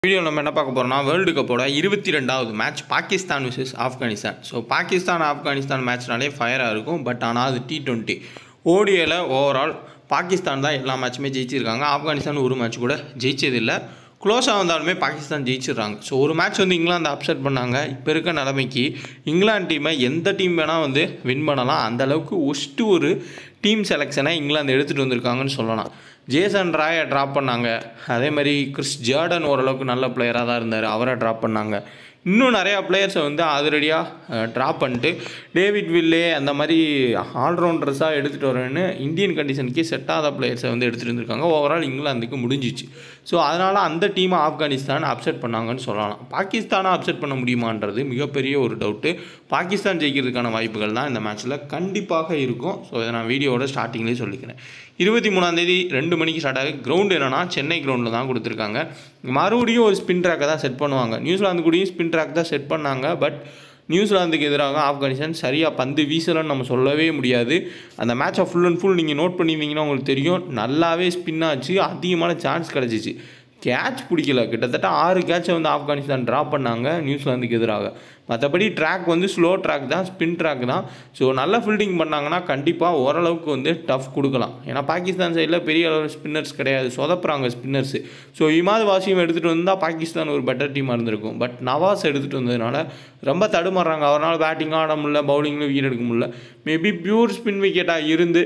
video நம்ம என்ன பார்க்க போகிறோம்னா வேர்ல்டு கப்போட இருபத்தி ரெண்டாவது match Pakistan vs Afghanistan so Pakistan Afghanistan மேட்ச்னாலே ஃபயராக இருக்கும் பட் ஆனால் அது டி டுவெண்ட்டி ஓடிஏல ஓவரால் பாகிஸ்தான் தான் எல்லா மேட்சுமே ஜெயிச்சிருக்காங்க ஆப்கானிஸ்தான் ஒரு மேட்ச் கூட ஜெயிச்சதில்லை க்ளோஸாக வந்தாலுமே பாகிஸ்தான் ஜெயிச்சிடுறாங்க ஸோ ஒரு மேட்ச் வந்து இங்கிலாந்து அப்செட் பண்ணாங்க இப்போ இருக்க நிலைமைக்கு இங்கிலாந்து டீமை எந்த டீம் வேணால் வந்து வின் பண்ணலாம் அந்த அளவுக்கு ஒஸ்ட்டு ஒரு டீம் செலெக்ஷனை இங்கிலாந்து எடுத்துகிட்டு வந்திருக்காங்கன்னு சொல்லலாம் ஜேசன் ராயை ட்ராப் பண்ணாங்க அதே மாதிரி கிறிஸ் ஜார்டன் ஓரளவுக்கு நல்ல பிளேயராக தான் இருந்தார் அவரை ட்ராப் பண்ணாங்க இன்னும் நிறையா பிளேயர்ஸை வந்து அதிரடியாக ட்ராப் பண்ணிட்டு டேவிட் வில்லே அந்த மாதிரி ஆல்ரவுண்டர்ஸாக எடுத்துகிட்டு வரேன்னு இந்தியன் கண்டிஷனுக்கே செட் ஆகாத பிளேயர்ஸை வந்து எடுத்துகிட்டு வந்திருக்காங்க ஓவரால் இங்கிலாந்துக்கு முடிஞ்சிச்சு ஸோ அதனால் அந்த டீமை ஆப்கானிஸ்தான் அப்செட் பண்ணாங்கன்னு சொல்லலாம் பாகிஸ்தானை அப்செட் பண்ண முடியுமான்றது மிகப்பெரிய ஒரு டவுட்டு பாகிஸ்தான் ஜெயிக்கிறதுக்கான வாய்ப்புகள் தான் இந்த மேட்ச்சில் கண்டிப்பாக இருக்கும் ஸோ இதை நான் வீடியோவோட ஸ்டார்டிங்லேயே சொல்லிக்கிறேன் இருபத்தி மூணாந்தேதி ரெண்டு மணிக்கு ஸ்டார்ட் ஆகுது கிரவுண்ட் என்னன்னா சென்னை கிரவுண்டில் தான் கொடுத்துருக்காங்க மறுபடியும் ஒரு ஸ்பின் ட்ராக்கை தான் செட் பண்ணுவாங்க நியூசிலாந்து கூடயும் ஸ்பின் ட்ராக் தான் செட் பண்ணாங்க பட் நியூசிலாந்துக்கு எதிராக ஆப்கானிஸ்தான் சரியாக பந்து வீசலன்னு நம்ம சொல்லவே முடியாது அந்த மேட்சை ஃபுல் அண்ட் ஃபுல் நீங்கள் நோட் பண்ணியிருந்தீங்கன்னா உங்களுக்கு தெரியும் நல்லாவே ஸ்பின் ஆச்சு அதிகமான சான்ஸ் கிடச்சிச்சு கேட்ச் பிடிக்கல கிட்டத்தட்ட ஆறு கேட்சை வந்து ஆப்கானிஸ்தான் ட்ராப் பண்ணாங்க நியூசிலாந்துக்கு எதிராக மற்றபடி ட்ராக் வந்து ஸ்லோ ட்ராக் தான் ஸ்பின் ட்ராக் தான் ஸோ நல்ல ஃபீல்டிங் பண்ணாங்கன்னா கண்டிப்பாக ஓரளவுக்கு வந்து டஃப் கொடுக்கலாம் ஏன்னா பாகிஸ்தான் சைடில் பெரிய அளவு ஸ்பின்னர்ஸ் கிடையாது சொதப்புறாங்க ஸ்பின்னர்ஸு ஸோ இமாது வாசியம் எடுத்துகிட்டு வந்தால் பாகிஸ்தான் ஒரு பெட்டர் டீமாக இருந்திருக்கும் பட் நவாஸ் எடுத்துகிட்டு வந்ததுனால ரொம்ப தடுமாறுறாங்க அவரால் பேட்டிங் ஆட முடியல பவுலிங்கில் விக்கெட் எடுக்க முடியல மேபி பியூர் ஸ்பின் விக்கெட்டாக இருந்து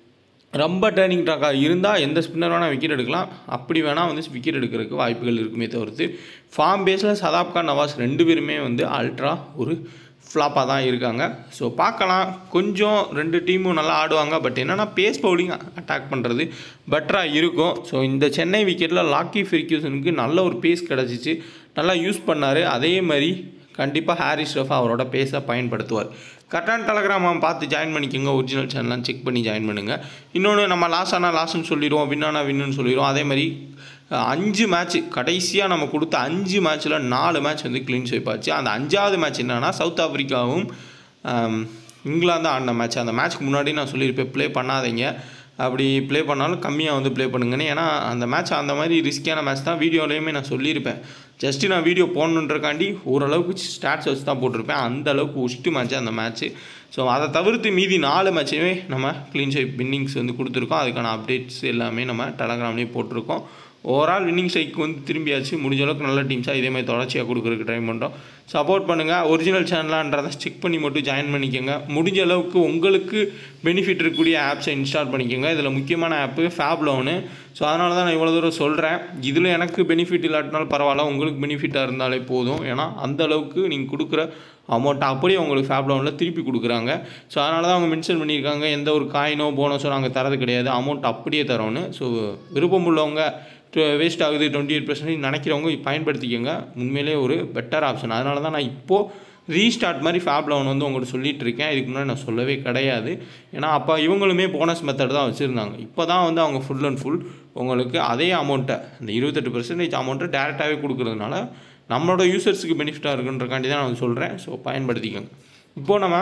ரொம்ப டேர்னிங் ட்ராக்காக இருந்தால் எந்த ஸ்பின்னர் வேணால் விக்கெட் எடுக்கலாம் அப்படி வேணால் வந்து விக்கெட் எடுக்கிறதுக்கு வாய்ப்புகள் இருக்குமே தவிர்த்து ஃபார்ம் பேஸில் சதாப் கான் நவாஸ் ரெண்டு பேருமே வந்து அல்ட்ரா ஒரு ஃப்ளாப்பாக தான் இருக்காங்க ஸோ பார்க்கலாம் கொஞ்சம் ரெண்டு டீமும் நல்லா ஆடுவாங்க பட் என்னென்னா பேஸ் பவுலிங் அட்டாக் பண்ணுறது பெட்டராக இருக்கும் ஸோ இந்த சென்னை விக்கெட்டில் லாக்கி ஃபெர்க்யூசனுக்கு நல்ல ஒரு பேஸ் கிடச்சிச்சு நல்லா யூஸ் பண்ணார் அதே மாதிரி கண்டிப்பாக ஹாரிஸ் ரஃபா அவரோட பேஸை பயன்படுத்துவார் கரெக்டான டெலகிராம் பார்த்து ஜாயின் பண்ணிக்கோங்க ஒரிஜினல் சேனல்லாம் செக் பண்ணி ஜாயின் பண்ணுங்கள் இன்னொன்று நம்ம லாஸ் ஆனால் லாஸ்ன்னு சொல்லிடுவோம் வின் ஆனால் வின்னுன்னு சொல்லிடுவோம் அதே மாதிரி அஹ், அஞ்சு மேட்ச் கடைசியாக நம்ம கொடுத்த அஞ்சு மேட்ச்சில் நாலு மேட்ச் வந்து க்ளீன் ஸ்வைப் ஆச்சு அந்த அஞ்சாவது மேட்ச் என்னன்னா சவுத் ஆப்பிரிக்காவும் ஆம், இங்கிலாந்து ஆடின மேட்ச் அந்த மேட்ச்க்கு முன்னாடி நான் சொல்லியிருப்பேன் ப்ளே பண்ணாதீங்க அப்படி ப்ளே பண்ணாலும் கம்மியாக வந்து ப்ளே பண்ணுங்கன்னு ஏன்னா அந்த மேட்ச் அந்த மாதிரி ரிஸ்கியான மேட்ச் தான் வீடியோலையுமே நான் சொல்லியிருப்பேன் ஜஸ்ட்டு நான் வீடியோ போடணுன்றக்காண்டி ஓரளவுக்கு ஸ்டாட்ஸ் வச்சு தான் போட்டிருப்பேன் அந்த அளவுக்கு ஒஸ்ட்டு மேட்ச் அந்த மேட்ச்சு ஸோ அதை தவிர்த்து மீதி நாலு மேட்சுமே நம்ம க்ளீன் ஷேப் வின்னிங்ஸ் வந்து கொடுத்துருக்கோம் அதுக்கான அப்டேட்ஸ் எல்லாமே நம்ம டெலகிராம்லேயே போட்டிருக்கோம் ஓவரால் வின்னிங் ஸ்ட்ரைக்கு வந்து திரும்பியாச்சு முடிஞ்ச அளவுக்கு நல்ல டீம்ஸாக இதே மாதிரி தொடர்ச்சியாக கொடுக்குறதுக்கு ட்ரை பண்ணுறோம் சப்போர்ட் பண்ணுங்கள் ஒரிஜினல் சேனலான்றதை செக் பண்ணி மட்டும் ஜாயின் பண்ணிக்கோங்க முடிஞ்ச அளவுக்கு உங்களுக்கு பெனிஃபிட் இருக்கக்கூடிய ஆப்ஸை இன்ஸ்டால் பண்ணிக்கோங்க இதில் முக்கியமான ஆப்பு ஃபேப் லோனு ஸோ அதனால தான் நான் இவ்வளோ தூரம் சொல்கிறேன் இதில் எனக்கு பெனிஃபிட் இல்லாட்டினாலும் பரவாயில்ல உங்களுக்கு பெனிஃபிட்டாக இருந்தாலே போதும் ஏன்னா அந்த அளவுக்கு நீங்கள் கொடுக்குற அமௌண்ட் அப்படியே உங்களுக்கு ஃபேப் லோனில் திருப்பி கொடுக்குறாங்க ஸோ அதனால தான் அவங்க மென்ஷன் பண்ணியிருக்காங்க எந்த ஒரு காயினோ போனஸோ நாங்கள் தரது கிடையாது அமௌண்ட் அப்படியே தரோன்னு ஸோ விருப்பம் உள்ளவங்க வேஸ்ட் ஆகுது டுவெண்ட்டி எயிட் பர்சன்டேஜ் நினைக்கிறவங்க பயன்படுத்திக்கோங்க உண்மையிலே ஒரு பெட்டர் ஆப்ஷன் அதனால தான் நான் இப்போது ரீஸ்டார்ட் மாதிரி ஃபேப் லோன் வந்து உங்கள்கிட்ட சொல்லிட்டு இருக்கேன் இதுக்கு முன்னாடி நான் சொல்லவே கிடையாது ஏன்னா அப்போ இவங்களுமே போனஸ் மெத்தட் தான் வச்சுருந்தாங்க இப்போ தான் வந்து அவங்க ஃபுல் அண்ட் ஃபுல் உங்களுக்கு அதே அமௌண்ட்டை இந்த இருபத்தெட்டு பர்சன்டேஜ் அமௌண்ட்டை டேரெக்டாகவே கொடுக்குறதுனால நம்மளோட யூசர்ஸுக்கு பெனிஃபிட்டாக இருக்குன்றக்காண்டி தான் நான் சொல்கிறேன் ஸோ பயன்படுத்திக்கோங்க இப்போது நம்ம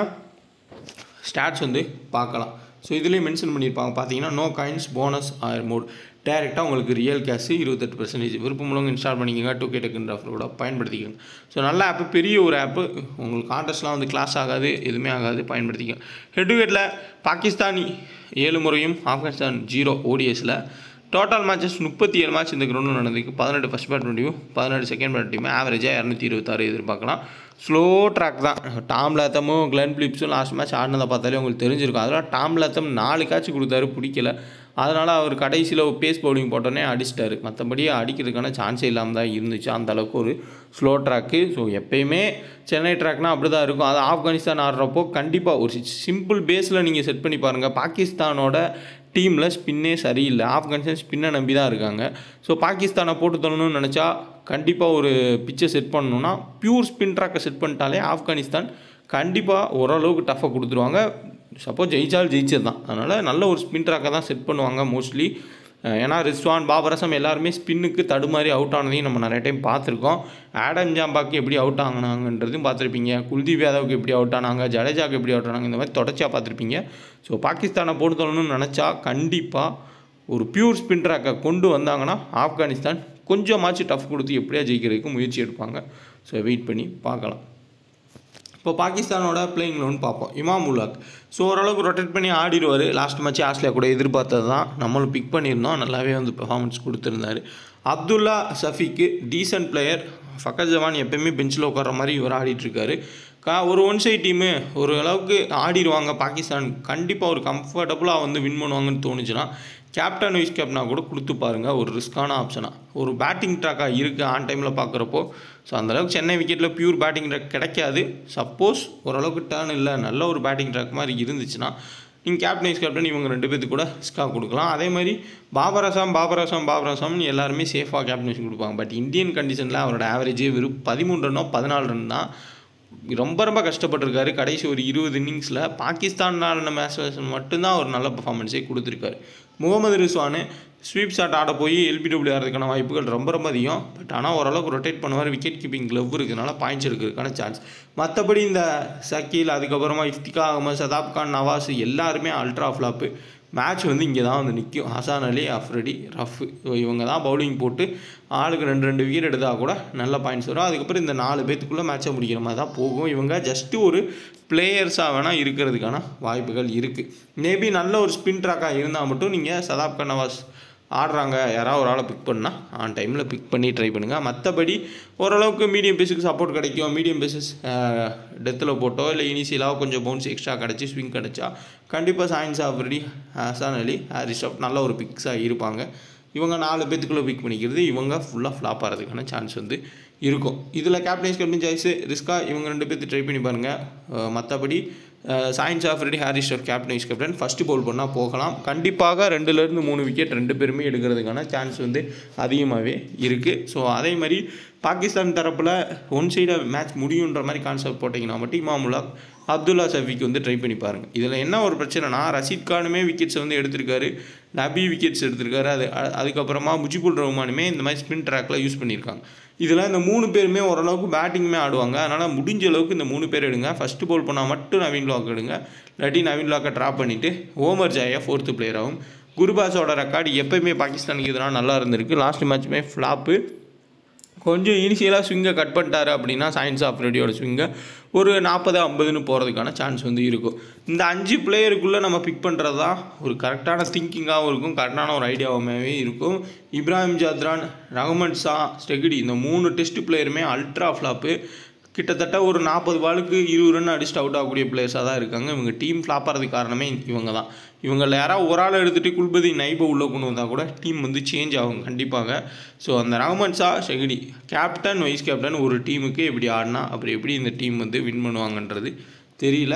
ஸ்டாட்ஸ் வந்து பார்க்கலாம் ஸோ இதுலேயே மென்ஷன் பண்ணியிருப்பாங்க பார்த்தீங்கன்னா no coins bonus or mode டேரெக்டாக உங்களுக்கு ரியல் கேஷ் இருபத்தெட்டு பர்சன்டேஜ் விருப்பமுள்ளவங்க இன்ஸ்டால் பண்ணிக்கோங்க டூ கே டெக்குன்ற ஆஃபரோட பயன்படுத்திக்கோங்க ஸோ நல்ல ஆப்பு பெரிய ஒரு ஆப்பு உங்களுக்கு கான்டெஸ்ட்லாம் வந்து கிளாஸ் ஆகாது எதுவுமே ஆகாது பயன்படுத்திக்கோங்க ஹெட் டு ஹெட்டில் பாகிஸ்தானி ஏழு முறையும் ஆப்கானிஸ்தான் ஜீரோ ஓடிஎஸில் டோட்டல் மேட்சஸ் முப்பத்தி ஏழு மேட்ச் இந்த கிரௌண்டில் நடந்திருக்கு பதினெட்டு ஃபஸ்ட் பேட் டீமும் பதினெட்டு செகண்ட் பேட் டீமும் ஆவரேஜாக இரநூத்தி இருபத்தாறு எதிர்பார்க்கலாம் ஸ்லோ ட்ராக் தான் டாம் லேத்தமும் கிளென் பிலிப்ஸும் லாஸ்ட் மேட்ச் ஆடினதை பார்த்தாலே உங்களுக்கு தெரிஞ்சிருக்கும் அதெல்லாம் டாம் லேத்தம் நாலு கேட்ச் கொடுத்தாரு பிடிக்கல அதனால் அவர் கடைசியில் ஒரு பேஸ் பவுலிங் போட்டோன்னே அடிச்சிட்டாரு மற்றபடி அடிக்கிறதுக்கான சான்ஸே இல்லாமல் தான் இருந்துச்சு அந்த அளவுக்கு ஒரு ஸ்லோ ட்ராக்கு ஸோ எப்பயுமே சென்னை ட்ராக்னால் அப்படி தான் இருக்கும் அது ஆப்கானிஸ்தான் ஆடுறப்போ கண்டிப்பாக ஒரு சிம்பிள் பேஸில் நீங்கள் செட் பண்ணி பாருங்கள் பாகிஸ்தானோட டீமில் ஸ்பின்னே சரியில்லை ஆப்கானிஸ்தான் ஸ்பின்னை நம்பி தான் இருக்காங்க ஸோ பாகிஸ்தானை போட்டு தரணும்னு நினச்சா கண்டிப்பாக ஒரு பிச்சை செட் பண்ணணும்னா பியூர் ஸ்பின் ட்ராக்கை செட் பண்ணிட்டாலே ஆப்கானிஸ்தான் கண்டிப்பாக ஓரளவுக்கு டஃப்பாக கொடுத்துருவாங்க சப்போஸ் ஜெயிச்சால் ஜெயிச்சது தான் அதனால் நல்ல ஒரு ஸ்பின் ட்ராக்கை தான் செட் பண்ணுவாங்க மோஸ்ட்லி ஏன்னா ரிஸ்வான் பாபரசம் எல்லாருமே ஸ்பின்னுக்கு தடுமாறி அவுட் ஆனதையும் நம்ம நிறைய டைம் பார்த்துருக்கோம் ஆடம் ஜாம்பாக்கு எப்படி அவுட் ஆகினாங்கன்றதையும் பார்த்துருப்பீங்க குல்தீப் யாதவுக்கு எப்படி அவுட் ஆனாங்க ஜடேஜாக்கு எப்படி அவுட் ஆனாங்க இந்த மாதிரி தொடர்ச்சியாக பார்த்துருப்பீங்க ஸோ பாகிஸ்தானை போட்டு தள்ளணும்னு நினச்சா கண்டிப்பாக ஒரு பியூர் ஸ்பின் ட்ராக்கை கொண்டு வந்தாங்கன்னா ஆப்கானிஸ்தான் கொஞ்சமாச்சும் டஃப் கொடுத்து எப்படியா ஜெயிக்கிறதுக்கு முயற்சி எடுப்பாங்க ஸோ வெயிட் பண்ணி பார்க்கலாம் இப்போ பாகிஸ்தானோட பிளேயிங் லோன் பார்ப்போம் இமாம் உலாக் ஸோ ஓரளவுக்கு ரொட்டேட் பண்ணி ஆடிடுவார் லாஸ்ட் மேட்ச் ஆஸ்திரேலியா கூட எதிர்பார்த்தது தான் நம்மளும் பிக் பண்ணியிருந்தோம் நல்லாவே வந்து பெர்ஃபார்மன்ஸ் கொடுத்துருந்தாரு அப்துல்லா சஃபிக்கு டீசன்ட் பிளேயர் ஃபக்கத் ஜவான் எப்பயுமே பெஞ்சில் உட்கார மாதிரி இவர் ஆடிட்டுருக்காரு கா ஒரு ஒன் சைட் டீமு ஒரு அளவுக்கு ஆடிடுவாங்க பாகிஸ்தான் கண்டிப்பாக ஒரு கம்ஃபர்டபுளாக வந்து வின் பண்ணுவாங்கன்னு தோணுச்சுன்னா கேப்டன் வைஸ் கேப்டனாக கூட கொடுத்து பாருங்கள் ஒரு ரிஸ்க்கான ஆப்ஷனாக ஒரு பேட்டிங் ட்ராக்காக இருக்குது ஆன் டைமில் பார்க்குறப்போ ஸோ அந்தளவுக்கு சென்னை விக்கெட்டில் பியூர் பேட்டிங் ட்ராக் கிடைக்காது சப்போஸ் ஓரளவுக்கு டேர்ன் இல்லை நல்ல ஒரு பேட்டிங் ட்ராக் மாதிரி இருந்துச்சுன்னா நீங்கள் கேப்டன் வைஸ் கேப்டன் இவங்க ரெண்டு பேர்த்துக்கு கூட ரிஸ்க்காக கொடுக்கலாம் அதே மாதிரி பாபர் அசாம் பாபர் அசாம் பாபர் அசாம்னு எல்லாருமே சேஃபாக கேப்டன்ஷிப் கொடுப்பாங்க பட் இந்தியன் கண்டிஷனில் அவரோட ஆவரேஜே வெறும் பதிமூணு ரன்னோ பதினாலு ரன் தான் ரொம்ப ரொம்ப கஷ்டப்பட்டிருக்காரு கடைசி ஒரு இருபது இன்னிங்ஸில் பாகிஸ்தான் ஆடின மேட்ச் மட்டும்தான் ஒரு நல்ல பர்ஃபார்மன்ஸே கொடுத்துருக்காரு முகமது ரிஸ்வானு ஸ்வீப் ஷாட் ஆட போய் எல்பிடபிள்யூ ஆகிறதுக்கான வாய்ப்புகள் ரொம்ப ரொம்ப அதிகம் பட் ஆனால் ஓரளவுக்கு ரொட்டேட் பண்ணுவார் விக்கெட் கீப்பிங் க்ளவ் இருக்கிறதுனால பாயிண்ட்ஸ் எடுக்கிறதுக்கான சான்ஸ் மற்றபடி இந்த சக்கீல் அதுக்கப்புறமா இஃப்திகா அகமது சதாப் கான் நவாஸ் எல்லாருமே அல்ட்ரா ஃப்ளாப்பு மேட்ச் வந்து இங்கே தான் வந்து நிற்கும் ஹசான் அலி அஃப்ரடி ரஃப் இவங்க தான் பவுலிங் போட்டு ஆளுக்கு ரெண்டு ரெண்டு விக்கெட் எடுத்தால் கூட நல்ல பாயிண்ட்ஸ் வரும் அதுக்கப்புறம் இந்த நாலு பேத்துக்குள்ளே மேட்சை முடிக்கிற மாதிரி தான் போகும் இவங்க ஜஸ்ட்டு ஒரு பிளேயர்ஸாக வேணால் இருக்கிறதுக்கான வாய்ப்புகள் இருக்குது மேபி நல்ல ஒரு ஸ்பின் ட்ராக்காக இருந்தால் மட்டும் நீங்கள் சதாப் கன்னவாஸ் ஆடுறாங்க யாராவது ஒரு ஆளை பிக் பண்ணால் ஆன் டைமில் பிக் பண்ணி ட்ரை பண்ணுங்கள் மற்றபடி ஓரளவுக்கு மீடியம் பேஸுக்கு சப்போர்ட் கிடைக்கும் மீடியம் பேஸஸ் டெத்தில் போட்டோ இல்லை இனிஷியலாக கொஞ்சம் பவுன்ஸ் எக்ஸ்ட்ரா கிடச்சி ஸ்விங் கிடச்சா கண்டிப்பாக சயின்ஸ் ஆஃப்ரெடி ஹசான் அலி ஹாரிஷப் நல்ல ஒரு பிக்ஸாக இருப்பாங்க இவங்க நாலு பேத்துக்குள்ளே பிக் பண்ணிக்கிறது இவங்க ஃபுல்லாக ஃப்ளாப் ஆகிறதுக்கான சான்ஸ் வந்து இருக்கும் இதில் கேப்டன்ஸ் கேப்டன் சாய்ஸு ரிஸ்கா இவங்க ரெண்டு பேர்த்து ட்ரை பண்ணி பாருங்கள் மற்றபடி சயின்ஸ் ஆஃப் ரெடி ஹாரிஸ் ஆஃப் captain vice captain first bowl பண்ணால் போகலாம் கண்டிப்பாக ரெண்டுலேருந்து மூணு விக்கெட் ரெண்டு பேருமே எடுக்கிறதுக்கான சான்ஸ் வந்து அதிகமாகவே இருக்குது ஸோ அதே மாதிரி பாகிஸ்தான் தரப்பில் ஒன் சைடாக மேட்ச் முடியுன்ற மாதிரி கான்செப்ட் போட்டிங்கன்னா மட்டும் இமாமுல்லா அப்துல்லா சஃபிக்கு வந்து ட்ரை பண்ணி பாருங்கள் இதில் என்ன ஒரு பிரச்சனைனா ரஷீத் கானுமே விக்கெட்ஸை வந்து எடுத்திருக்காரு நபி விக்கெட்ஸ் எடுத்திருக்காரு அது அ- அதுக்கப்புறமா முஜிபுல் ரஹ்மானுமே இந்த மாதிரி ஸ்பின் ட்ராக்கில் யூஸ் பண்ணியிருக்காங்க இதில் இந்த மூணு பேருமே ஓரளவுக்கு பேட்டிங்குமே ஆடுவாங்க அதனால் முடிஞ்ச அளவுக்கு இந்த மூணு பேர் எடுங்க ஃபஸ்ட்டு பால் பண்ணால் மட்டும் நவீன் லாக் எடுங்க இல்லாட்டி நவீன் லாக்கை ட்ராப் பண்ணிவிட்டு ஓமர் ஜாயா ஃபோர்த்து பிளேயராகவும் குருபாஸோட ரெக்கார்டு எப்பயுமே பாகிஸ்தானுக்கு எதிராக நல்லா இருந்திருக்கு லாஸ்ட் மேட்ச்சுமே ஃப்ளாப்பு கொஞ்சம் இனிஷியலாக ஸ்விங்கை கட் பண்ணிட்டாரு அப்படின்னா சயின்ஸ் ஆஃப் ரெடியோட ஸ்விங்கை ஒரு நாற்பது ஐம்பதுன்னு போகிறதுக்கான சான்ஸ் வந்து இருக்கும் இந்த அஞ்சு பிளேயருக்குள்ளே நம்ம பிக் பண்ணுறது தான் ஒரு கரெக்டான திங்கிங்காகவும் இருக்கும் கரெக்டான ஒரு ஐடியாவுமே இருக்கும் இப்ராஹிம் ஜாத்ரான் ரஹ்மன் ஷா ஸ்டெகிடி இந்த மூணு டெஸ்ட் பிளேயருமே அல்ட்ரா ஃப்ளாப்பு கிட்டத்தட்ட ஒரு நாற்பது பாலுக்கு இருபது ரன் அடிச்சுட்டு அவுட் ஆகக்கூடிய பிளேயர்ஸாக தான் இருக்காங்க இவங்க டீம் ஃப்ளாப் ஆகிறதுக்கு காரணமே இவங்க தான் இவங்களில் யாராவது ஒரு ஆள் எடுத்துகிட்டு குல்பதி நைபை உள்ளே கொண்டு வந்தால் கூட டீம் வந்து சேஞ்ச் ஆகும் கண்டிப்பாக ஸோ அந்த Rahman Shah Shahidi captain vice captain ஒரு டீமுக்கு எப்படி ஆடினா அப்புறம் எப்படி இந்த டீம் வந்து வின் பண்ணுவாங்கன்றது தெரியல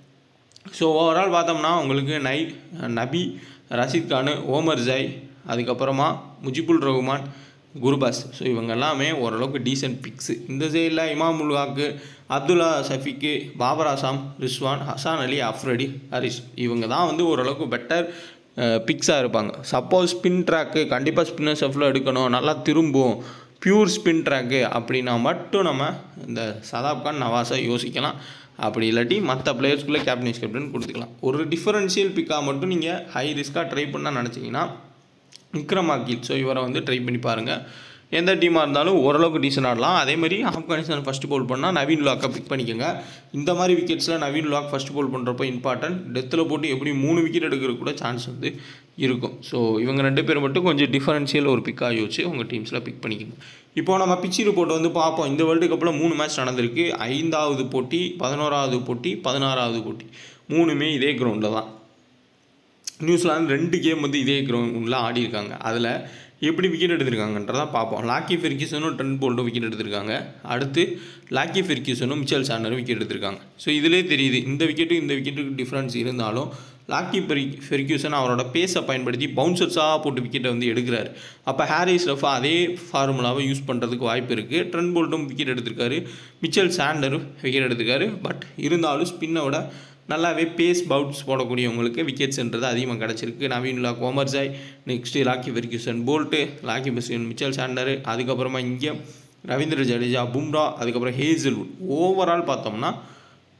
ஸோ ஓவரால் பார்த்தோம்னா உங்களுக்கு நை நபி ரஷீத் கானு ஓமர் ஜை அதுக்கப்புறமா முஜிபுல் ரஹ்மான் குருபாஸ் ஸோ இவங்க எல்லாமே ஓரளவுக்கு டீசென்ட் பிக்ஸு இந்த சைடில் இமாம் உல்ஹாக்கு அப்துல்லா சஃபிக்கு பாபர் ஆசாம் ரிஸ்வான் ஹசான் அலி அஃப்ரடி ஹரிஷ் இவங்க தான் வந்து ஓரளவுக்கு பெட்டர் பிக்ஸாக இருப்பாங்க சப்போஸ் ஸ்பின் ட்ராக்கு கண்டிப்பாக ஸ்பின்னர் செஃபில் எடுக்கணும் நல்லா திரும்பும் பியூர் ஸ்பின் ட்ராக்கு அப்படின்னா மட்டும் நம்ம இந்த சதாப் கான் நவாஸை யோசிக்கலாம் அப்படி இல்லாட்டி மற்ற பிளேயர்ஸ்குள்ளே கேப்டன் கேப்டன் கொடுத்துக்கலாம் ஒரு டிஃபரன்ஷியல் பிக்காக மட்டும் நீங்கள் ஹை ரிஸ்க்காக ட்ரை பண்ண நினச்சிங்கன்னா விக்ரம் அகில் ஸோ இவரை வந்து ட்ரை பண்ணி பாருங்கள் எந்த டீமாக இருந்தாலும் ஓரளவுக்கு டீசென்ட் ஆடலாம் அதே மாதிரி ஆப்கானிஸ்தான் ஃபஸ்ட்டு பவுல் பண்ணால் நவீன் லாக்கை பிக் பண்ணிக்கோங்க இந்த மாதிரி விக்கெட்ஸில் நவீன் லாக் ஃபஸ்ட் பவுல் பண்ணுறப்போ இம்பார்ட்டன்ட் டெத்தில் போட்டு எப்படி மூணு விக்கெட் எடுக்கிற கூட சான்ஸ் வந்து இருக்கும் ஸோ இவங்க ரெண்டு பேர் மட்டும் கொஞ்சம் டிஃபரன்ஷியல் ஒரு பிக்காக யோசிச்சு உங்கள் டீம்ஸில் பிக் பண்ணிக்கோங்க இப்போ நம்ம பிச்சி ரிப்போர்ட் வந்து பார்ப்போம் இந்த வேர்ல்டு கப்பில் மூணு மேட்ச் நடந்திருக்கு ஐந்தாவது போட்டி பதினோராவது போட்டி பதினாறாவது போட்டி மூணுமே இதே கிரவுண்டில் தான் நியூசிலாந்து ரெண்டு கேம் வந்து இதே கிரவுண்டில் ஆடி இருக்காங்க அதில் எப்படி விக்கெட் எடுத்திருக்காங்கன்றதை பார்ப்போம் லாக்கி ஃபெர்கியூசனும் ட்ரெண்ட் போல்ட்டும் விக்கெட் எடுத்திருக்காங்க அடுத்து லாக்கி ஃபெர்கியூசனும் மிச்சல் சாண்டரும் விக்கெட் எடுத்திருக்காங்க ஸோ இதிலே தெரியுது இந்த விக்கெட்டும் இந்த விக்கெட்டுக்கு டிஃப்ரென்ஸ் இருந்தாலும் லாக்கி பெரி ஃபெர்கியூசன் அவரோட பேஸை பயன்படுத்தி பவுன்சர்ஸாக போட்டு விக்கெட்டை வந்து எடுக்கிறாரு அப்போ ஹாரிஸ் ரஃபா அதே ஃபார்முலாவை யூஸ் பண்ணுறதுக்கு வாய்ப்பு இருக்குது ட்ரெண்ட் போல்ட்டும் விக்கெட் எடுத்திருக்காரு மிச்சல் சாண்டரும் விக்கெட் எடுத்திருக்காரு பட் இருந்தாலும் ஸ்பின்னை விட நல்லாவே பேஸ் பவுட்ஸ் போடக்கூடியவங்களுக்கு விக்கெட்ஸ்ன்றது அதிகமாக கிடச்சிருக்கு நவீன் லாக் ஓமர் ஜாய் next Lockie Ferguson Boult Lockie Ferguson Mitchell Santner அதுக்கப்புறமா இங்கே ரவீந்திர ஜடேஜா பும்ரா அதுக்கப்புறம் ஹேசல்வுட் ஓவரால் பார்த்தோம்னா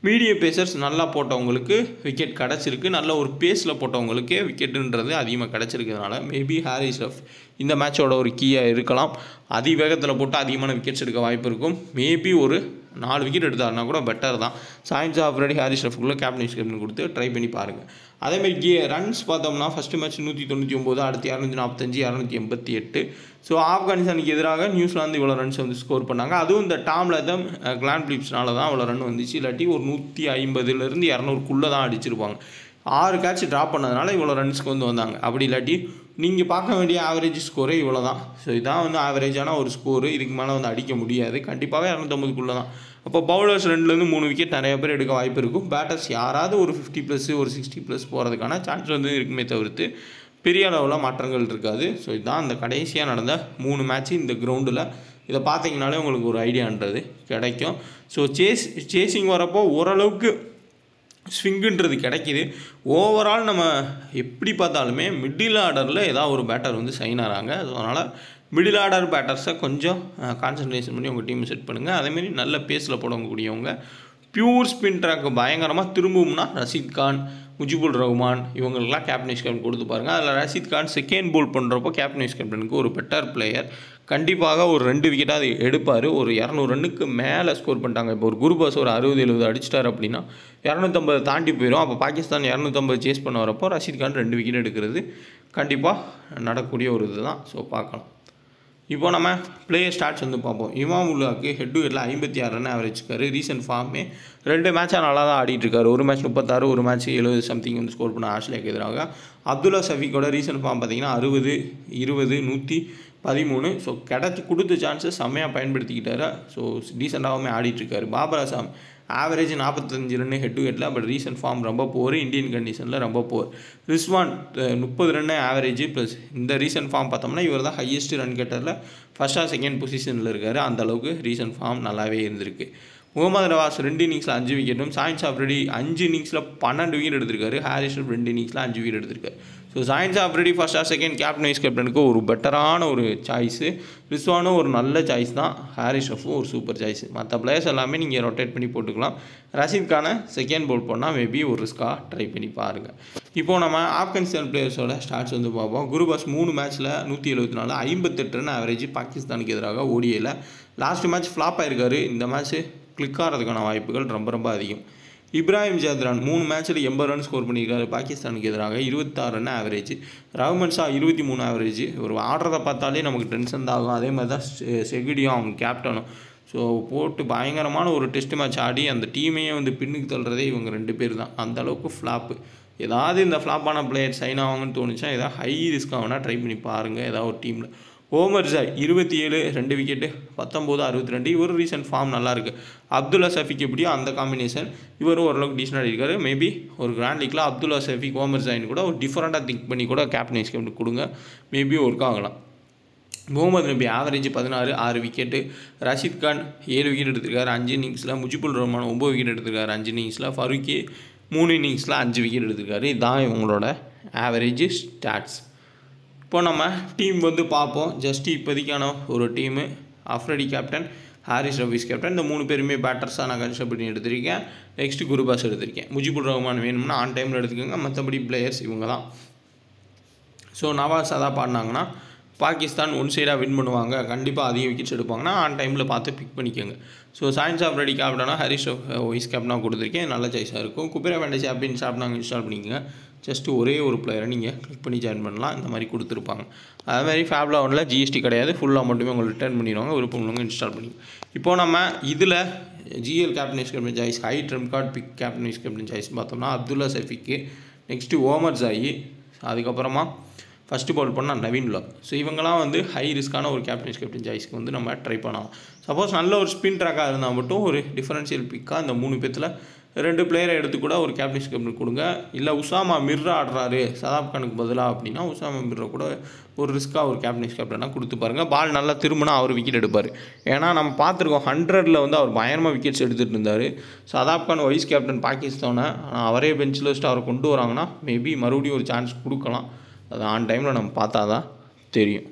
மீடியம் பேசர்ஸ் நல்லா போட்டவங்களுக்கு விக்கெட் கிடச்சிருக்கு நல்ல ஒரு பேஸில் போட்டவங்களுக்கே விக்கெட்டுன்றது அதிகமாக கிடச்சிருக்கிறதுனால மேபி ஹாரிஸ் ரஃப் இந்த மேட்சோட ஒரு கீயாக இருக்கலாம் அதிவேகத்தில் போட்டு அதிகமான விக்கெட்ஸ் எடுக்க வாய்ப்பு இருக்கும் மேபி ஒரு நாலு விக்கெட் எடுத்தாருனா கூட பெட்டர் தான் சாயின்ஸ் ஆல்ரெடி ஹாரிஸ் ரஃப்குள்ளே கேப்டன் கேப்டன் கொடுத்து ட்ரை பண்ணி பாருங்கள் அதேமாதிரி கே ரன்ஸ் பார்த்தோம்னா ஃபஸ்ட்டு மேட்ச் நூற்றி தொண்ணூற்றி ஒம்பது அடுத்து இரநூத்தி நாற்பத்தஞ்சு இரநூத்தி எண்பத்தி எட்டு ஸோ ஆப்கானிஸ்தானுக்கு எதிராக நியூசிலாந்து இவ்வளோ ரன்ஸ் வந்து ஸ்கோர் பண்ணாங்க அதுவும் இந்த டாமில் தான் கிளான் பிலிப்ஸ்னால தான் அவ்வளோ ரன் வந்துச்சு இல்லாட்டி ஒரு நூற்றி ஐம்பதுலேருந்து இரநூறுக்குள்ளே தான் அடிச்சிருப்பாங்க ஆறு கேட்ச் ட்ராப் பண்ணதுனால இவ்வளோ ரன்ஸ்க்கு வந்து வந்தாங்க அப்படி இல்லாட்டி நீங்கள் பார்க்க வேண்டிய ஆவரேஜ் ஸ்கோரே இவ்வளோ தான் ஸோ இதான் வந்து ஆவரேஜான ஒரு ஸ்கோரு இதுக்கு மேலே வந்து அடிக்க முடியாது கண்டிப்பாகவே இரநூத்தம்பதுக்குள்ளே தான் அப்போ பவுலர்ஸ் ரெண்டுலேருந்து மூணு விக்கெட் நிறைய பேர் எடுக்க வாய்ப்பு இருக்கும் பேட்டர்ஸ் யாராவது ஒரு ஃபிஃப்டி ப்ளஸ் ஒரு சிக்ஸ்டி ப்ளஸ் போகிறதுக்கான சான்ஸ் வந்து இருக்குமே தவிர்த்து பெரிய அளவில் மாற்றங்கள் இருக்காது ஸோ இதுதான் அந்த கடைசியாக நடந்த மூணு மேட்ச் இந்த கிரவுண்டில் இதை பார்த்தீங்கனாலே உங்களுக்கு ஒரு ஐடியான்றது கிடைக்கும் ஸோ சேஸ் சேசிங் வரப்போ ஓரளவுக்கு ஸ்விங்குன்றது கிடைக்கிது ஓவரால் நம்ம எப்படி பார்த்தாலுமே மிடில் ஆர்டரில் ஏதாவது ஒரு பேட்டர் வந்து சைன் ஆகிறாங்க ஸோ அதனால் மிடில் ஆர்டர் பேட்டர்ஸை கொஞ்சம் கான்சன்ட்ரேஷன் பண்ணி உங்கள் டீமை செட் பண்ணுங்கள் அதேமாரி நல்ல பேஸில் போடக்கூடியவங்க பியூர் ஸ்பின் ட்ராக் பயங்கரமாக திரும்பும்னா ரஷீத் கான் முஜிபுல் ரஹ்மான் இவங்களுக்கெல்லாம் கேப்டன் வைஸ் கேப்டன் கொடுத்து பாருங்கள் அதில் ரஷீத் கான் செகண்ட் போல் பண்ணுறப்போ கேப்டன் வைஸ் கேப்டனுக்கு ஒரு பெட்டர் பிளேயர் கண்டிப்பாக ஒரு ரெண்டு விக்கெட்டாக எடுப்பார் ஒரு இரநூறு ரன்னுக்கு மேலே ஸ்கோர் பண்ணிட்டாங்க இப்போ ஒரு குருபாஸ் ஒரு அறுபது எழுபது அடிச்சிட்டார் அப்படின்னா இரநூத்தம்பது தாண்டி போயிடும் அப்போ பாகிஸ்தான் இரநூத்தம்பது சேஸ் பண்ண வரப்போ ரஷீத் கான் ரெண்டு விக்கெட் எடுக்கிறது கண்டிப்பாக நடக்கக்கூடிய ஒரு இதுதான் ஸோ பார்க்கலாம் இப்போ நம்ம பிளேயர் ஸ்டார்ட்ஸ் வந்து பார்ப்போம் இமாம் உல்லாக்கு ஹெட் டு ஹெட்டில் ஐம்பத்தி ஆறு ரன் ஆவரேஜ் இருக்காரு ரீசெண்ட் ஃபார்மே ரெண்டு மேட்சாக நல்லா தான் ஆடிட்டு இருக்காரு ஒரு மேட்ச் முப்பத்தாறு ஒரு மேட்ச் எழுபது சம்திங் வந்து ஸ்கோர் பண்ண ஆஸ்திரேலியாவுக்கு எதிராக அப்துல்லா சஃபிக்கோட ரீசெண்ட் ஃபார்ம் பார்த்தீங்கன்னா அறுபது இருபது நூற்றி பதிமூணு ஸோ கிடச்சி கொடுத்த சான்ஸை செம்மையாக பயன்படுத்திக்கிட்டாரு ஸோ டீசெண்டாகவுமே ஆடிட்டுருக்காரு பாபர் அசாம் ஆவரேஜ் நாற்பத்தஞ்சு ரன் ஹெட் டு ஹெட்டில் பட் ரீசெண்ட் ஃபார்ம் ரொம்ப போர் இந்தியன் கண்டிஷனில் ரொம்ப போர் ரிஸ்வான் முப்பது ரன் ஆவரேஜ் ப்ளஸ் இந்த ரீசெண்ட் ஃபார்ம் பார்த்தோம்னா இவர் தான் ஹையஸ்ட் ரன் கெட்டரில் ஃபஸ்ட்டாக செகண்ட் பொசிஷனில் இருக்கார் அந்த அளவுக்கு ரீசெண்ட் ஃபார்ம் நல்லாவே இருந்திருக்கு முகமது நவாஸ் ரெண்டு இன்னிங்ஸில் அஞ்சு விக்கெட்டும் சாயின்ஸ் ஆஃப்ரெடி அஞ்சு இன்னிங்ஸில் பன்னெண்டு விக்கெட் எடுத்திருக்காரு ஹாரிஸ் ரெண்டு இன்னிங்ஸில் அஞ்சு விக்கெட் எடுத்திருக்காரு so Shaheen Afridi first or second captain vice கேப்டனுக்கு ஒரு பெட்டரான ஒரு சாய்ஸு ரிஸ்வானும் ஒரு நல்ல சாய்ஸ் தான் ஹாரிஸ் ஷஃபும் ஒரு சூப்பர் சாய்ஸ் மற்ற பிளேயர்ஸ் எல்லாமே நீங்கள் ரொட்டேட் பண்ணி போட்டுக்கலாம் ரஷீத் கானை செகண்ட் போல் பண்ணால் மேபி ஒரு ரிஸ்க்காக ட்ரை பண்ணி பாருங்கள் இப்போது நம்ம ஆப்கானிஸ்தான் பிளேயர்ஸோட ஸ்டார்ட்ஸ் வந்து பார்ப்போம் குருபாஸ் மூணு மேட்ச்சில் நூற்றி எழுபத்தி நாலு ஐம்பத்தெட்டு ரன் ஆவரேஜ் பாகிஸ்தானுக்கு எதிராக ஓடியில் லாஸ்ட் மேட்ச் ஃப்ளாப் ஆயிருக்காரு இந்த மேட்ச்சு கிளிக் ஆகிறதுக்கான வாய்ப்புகள் ரொம்ப ரொம்ப அதிகம் இப்ராஹிம் ஜாத்ரான் மூணு மேட்ச்சில் எண்பது ரன் ஸ்கோர் பண்ணியிருக்காரு பாகிஸ்தானுக்கு எதிராக இருபத்தாறு ரன் ஆவரேஜ் ரஹ்மன் ஷா இருபத்தி மூணு ஆவரேஜ் ஒரு ஆடுறதை பார்த்தாலே நமக்கு டென்ஷன் தான் ஆகும் அதே மாதிரி தான் செ- செகுடியும் அவங்க கேப்டனும் ஸோ போட்டு பயங்கரமான ஒரு டெஸ்ட் மேட்ச் ஆடி அந்த டீமையே வந்து பின்னுக்கு தள்ளுறதே இவங்க ரெண்டு பேர் தான் அந்த அளவுக்கு ஃப்ளாப்பு ஏதாவது இந்த ஃப்ளாப்பான பிளேயர் சைன் ஆவாங்கன்னு தோணுச்சா ஏதாவது ஹை ரிஸ்க் ஆகுனா ட்ரை பண்ணி பாருங்கள் ஏதாவது ஒரு டீமில் ஓமர் ஜாய் இருபத்தி ஏழு ரெண்டு விக்கெட்டு பத்தொம்போது அறுபத்தி ரெண்டு இவர் ரீசெண்ட் ஃபார்ம் நல்லா இருக்கு அப்துல்லா சஃபிக் எப்படியோ அந்த காம்பினேஷன் இவரும் ஓரளவுக்கு டீசெண்டாக இருக்காரு மேபி ஒரு கிராண்ட் லீக்ல அப்துல்லா சஃபிக் ஓமர் ஜாயின் கூட ஒரு டிஃப்ரெண்ட்டாக திங்க் பண்ணி கூட கேப்டன் வைஸ் கேப்டன் கொடுங்க மேபி ஒர்க் ஆகலாம் முகமது நபி ஆவரேஜ் பதினாறு ஆறு விக்கெட்டு ரஷீத் கான் ஏழு விக்கெட் எடுத்திருக்காரு அஞ்சு இன்னிங்ஸில் முஜிபுல் ரஹ்மான் ஒம்பது விக்கெட் எடுத்திருக்காரு அஞ்சு இன்னிங்ஸில் ஃபருக்கி மூணு இன்னிங்ஸில் அஞ்சு விக்கெட் எடுத்திருக்காரு இதுதான் இவங்களோட ஆவரேஜ் ஸ்டாட்ஸ் இப்போ நம்ம டீம் வந்து பார்ப்போம் ஜஸ்ட் இப்போதைக்கான ஒரு டீமு அஃப்ரடி கேப்டன் ஹாரிஸ் ரவிஸ் கேப்டன் இந்த மூணு பேருமே பேட்டர்ஸாக நான் கன்சிடர் பண்ணி எடுத்திருக்கேன் நெக்ஸ்ட் குருபாஸ் எடுத்திருக்கேன் முஜிபுர் ரஹ்மான் வேணும்னா ஆன் டைமில் எடுத்துக்கோங்க மற்றபடி பிளேயர்ஸ் இவங்க தான் ஸோ நவாஸ் அதான் பாடினாங்கன்னா பாகிஸ்தான் ஒன் சைடாக வின் பண்ணுவாங்க கண்டிப்பாக அதிக விக்கெட்ஸ் எடுப்பாங்கன்னா ஆன் டைமில் பார்த்து பிக் பண்ணிக்கோங்க ஸோ சயின்ஸ் ஆஃப் ரெடி கேப்டனா ஹரிஷ் வைஸ் கேப்டனாக கொடுத்துருக்கேன் நல்ல சாய்ஸாக இருக்கும் குபேரா வேண்டேஜ் அப்படின்னு ஷாப்னாங்க இன்ஸ்டால் பண்ணிக்கோங்க ஜஸ்ட்டு ஒரே ஒரு பிளேயரை நீங்கள் கிளிக் பண்ணி ஜாயின் பண்ணலாம் இந்த மாதிரி கொடுத்துருப்பாங்க அதே மாதிரி ஃபேப்லா ஒன்றில் ஜிஎஸ்டி கிடையாது ஃபுல்லாக மட்டுமே உங்களுக்கு ரிட்டர்ன் பண்ணிடுவாங்க விருப்பம் உள்ளவங்க இன்ஸ்டால் பண்ணி இப்போ நம்ம இதில் GL captain vice captain choice ஹை ட்ரம் கார்டு பிக் கேப்டன் வைஸ் கேப்டன் சாய்ஸ் பார்த்தோம்னா அப்துல்லா சஃபிக்கு நெக்ஸ்ட்டு ஓமர் ஜாயி அதுக்கப்புறமா ஃபஸ்ட்டு பால் பண்ணால் நவீன் லா ஸோ இவங்கெல்லாம் வந்து ஹை ரிஸ்க்கான ஒரு கேப்டன் கேப்டன் சாய்ஸ்க்கு வந்து நம்ம ட்ரை பண்ணலாம் சப்போஸ் நல்ல ஒரு ஸ்பின் ட்ராக்காக இருந்தால் மட்டும் ஒரு டிஃபரன்ஷியல் பிக்காக இந்த மூணு பேத்தில் ரெண்டு பிளேயரை எடுத்து கூட ஒரு கேப்டன் கேப்டன் கொடுங்க இல்லை உசாமா மிர்ரா ஆடுறாரு சதாப் கானுக்கு பதிலாக அப்படின்னா உசாமா மிர்ரா கூட ஒரு ரிஸ்க்காக ஒரு கேப்டன் கேப்டனாக கொடுத்து பாருங்கள் பால் நல்லா திரும்பினா அவர் விக்கெட் எடுப்பார் ஏன்னா நம்ம பார்த்துருக்கோம் ஹண்ட்ரடில் வந்து அவர் பயங்கரமாக விக்கெட்ஸ் எடுத்துகிட்டு இருந்தார் சதாப் கான் வைஸ் கேப்டன் பாகிஸ்தானை ஆனால் அவரே பெஞ்சில் வச்சுட்டு அவரை கொண்டு வராங்கன்னா மேபி மறுபடியும் ஒரு சான்ஸ் கொடுக்கலாம் அது ஆன் டைமில் நம்ம பார்த்தா தான் தெரியும்